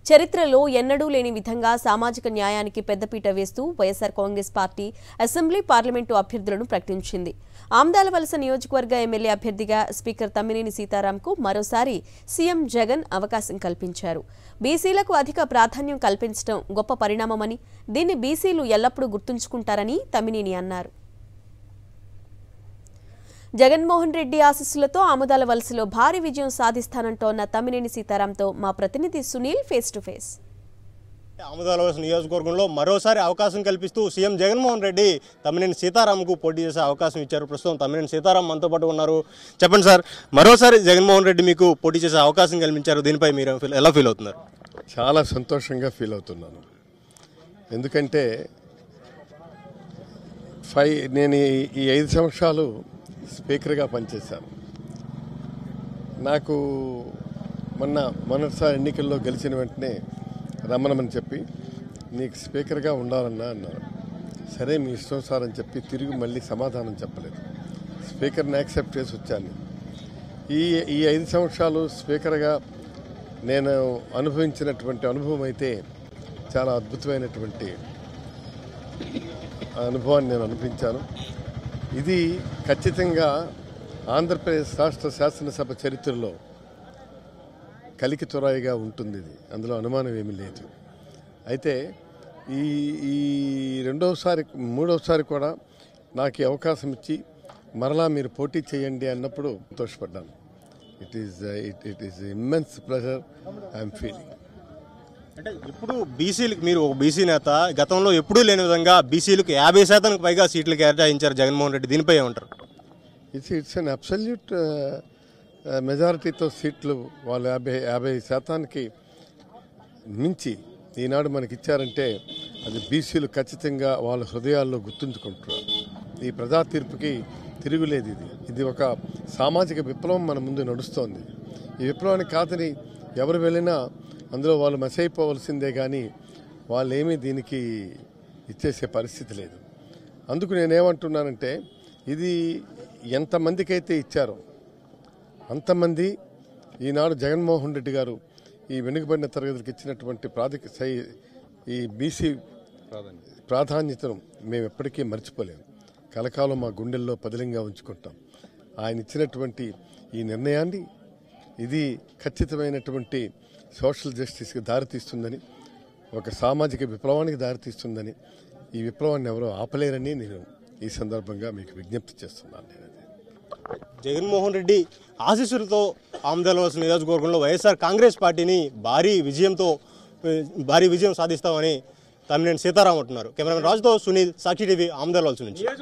చరిత్రలో ఎన్నడూ లేని విధంగా సామాజిక న్యాయానికి పెద్దపీట వేస్తూ YSR Congress party assembly parliament అభ్యర్థులను ప్రకటించింది ఆమ్దాల వలస నియోజకవర్గ ఎమ్మెల్యే అభ్యర్థిగా స్పీకర్ తమ్మినేని సీతారాంకు మరోసారి సీఎం జగన్ అవకాశం కల్పించారు బీసీలకు అధిక ప్రాధాన్యం కల్పించడం గొప్ప పరిణామమని దీన్ని బీసీలు ఎల్లప్పుడూ గుర్తుంచుకుంటారని తమ్మినేని అన్నారు జగన్మోహన్ రెడ్డి ఆశీస్సులతో ఆముదాల వలసలో భారీ విజయం సాధిస్తానంటోన్న తమ్మినేని సీతారాంతో మా ప్రతినిధి Sunil face to face Amadalavalasa నియోజకవర్గంలో మరోసారి అవకాశం కల్పిస్తూ సీఎం జగన్మోహన్ రెడ్డి తమ్మినేని సీతారాంకు పోటీ చేసే అవకాశం ఇచ్చారు ప్రస్తుతం తమ్మినేని సీతారాం మనతో పాటు ఉన్నారు చెప్పండి సార్ మరోసారి జగన్మోహన్ రెడ్డి మీకు పోటీ చేసే అవకాశం కల్పించారు దీనిపై మీరు ఫీల్- ఎలా ఫీల్ అవుతున్నారు చాలా సంతోషంగా ఫీల్ అవుతున్నాను ఎందుకంటే ఫైవ్ నేను ఈ- ఈ ఐదు సంవత్సరాలు స్పీకర్గా పనిచేశాను నాకు మొన్న మొన్నటిసారి ఎన్నికల్లో గెలిచిన వెంటనే రమ్మనమని చెప్పి నీకు స్పీకర్గా ఉండాలన్నా అన్నారు సరే మీ ఇష్టం సార్ అని చెప్పి తిరిగి మళ్ళీ సమాధానం చెప్పలేదు స్పీకర్ని యాక్సెప్ట్ చేసి వచ్చాను ఈ ఈ ఐదు సంవత్సరాలు స్పీకర్గా నేను అనుభవించినటువంటి అనుభవం అయితే చాలా అద్భుతమైనటువంటి అనుభవాన్ని నేను అనిపించాను ఇది ఖచ్చితంగా ఆంధ్రప్రదేశ్ రాష్ట్ర శాసనసభ చరిత్రలో కలికి తురాయిగా ఉంటుంది ఇది అందులో అనుమానం ఏమీ లేదు అయితే ఈ ఈ రెండవసారి మూడవసారి కూడా నాకు ఈ అవకాశం ఇచ్చి మరలా మీరు పోటీ చేయండి అన్నప్పుడు సంతోషపడ్డాను it is it it is immense pleasure I'm feeling అంటే ఇప్పుడు బీసీలకు మీరు ఒక బీసీ నేత గతంలో ఎప్పుడూ లేని విధంగా బీసీలకు యాభై శాతానికి పైగా సీట్లు కేటాయించారు జగన్మోహన్ రెడ్డి దీనిపై ఏమంటారు ఇట్స్ ఇట్స్ అన్ అబ్సల్యూట్ మెజారిటీతో సీట్లు వాళ్ళు యాభై యాభై శాతానికి మించి ఈనాడు మనకి ఇచ్చారంటే అది బీసీలు ఖచ్చితంగా వాళ్ళ హృదయాల్లో గుర్తుంచుకుంటున్నారు ఈ ప్రజా తీర్పుకి తిరుగులేదు ఇది ఇది ఒక సామాజిక విప్లవం మన ముందు నడుస్తోంది ఈ విప్లవానికి కాదని ఎవరు వెళ్ళినా అందులో వాళ్ళు మసైపోవలసిందే కానీ వాళ్ళు ఏమీ దీనికి ఇచ్చేసే పరిస్థితి లేదు అందుకు నేనేమంటున్నానంటే ఇది ఎంతమందికైతే ఇచ్చారో అంతమంది ఈనాడు జగన్మోహన్ రెడ్డి గారు ఈ వెనుకబడిన తరగతులకు ఇచ్చినటువంటి ప్రాధిక సై ఈ బీసీ ప్రాధాన్యతను మేము ఎప్పటికీ మర్చిపోలేము కలకాలం మా గుండెల్లో పదిలంగా ఉంచుకుంటాం ఆయన ఇచ్చినటువంటి ఈ నిర్ణయాన్ని ఇది ఖచ్చితమైనటువంటి సోషల్ జస్టిస్కి దారితీస్తుందని ఒక సామాజిక విప్లవానికి దారితీస్తుందని ఈ విప్లవాన్ని ఎవరో ఆపలేరని నేను ఈ సందర్భంగా మీకు విజ్ఞప్తి చేస్తున్నాను నేను అది. జగన్మోహన్ రెడ్డి ఆశీస్సులతో ఆమదాలవలస నియోజకవర్గంలో వైఎస్ఆర్ కాంగ్రెస్ పార్టీని భారీ విజయంతో ఏ, భారీ విజయం సాధిస్తామని తమ్మినేని సీతారాం అంటున్నారు కెమెరామెన్ రాజుతో సునీల్ సాక్షి టీవీ ఆమదాలవలస నుంచి